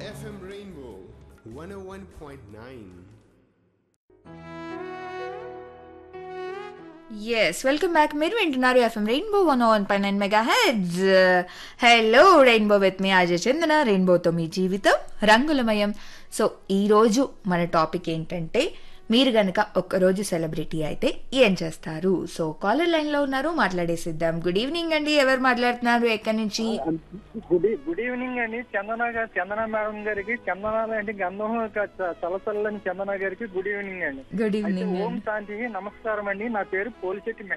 FM Rainbow 101.9. Yes welcome back మీరు వింటున్నారు FM Rainbow one one పై nine mega hits hello Rainbow with మీ అజయ్ చందన రెయిన్బోతో మీ జీవితం రంగులమయం సో ఈరోజు మన టాపిక్ ఏంటంటే మీరు గనక ఒక్కరోజు సెలబ్రిటీ అయితే ఏం చేస్తారు సో కాలర్ లైన్లో ఉన్నారు మాట్లాడేసిద్దాం గుడ్ ఈవినింగ్ అండి ఎవరు మాట్లాడుతున్నారు ఎక్కడి నుంచి గుడ్ ఈ- గుడ్ ఈవినింగ్ అండి చందన గారు చందన మేడం గారికి చందన అంటే గంధం చలచల్లని చందన గారికి గుడ్ ఈవినింగ్ అండి గుడ్ అయితే ఈవినింగ్ ఓం శాంతి నమస్కారం అండి నా పేరు పోలిశెట్టి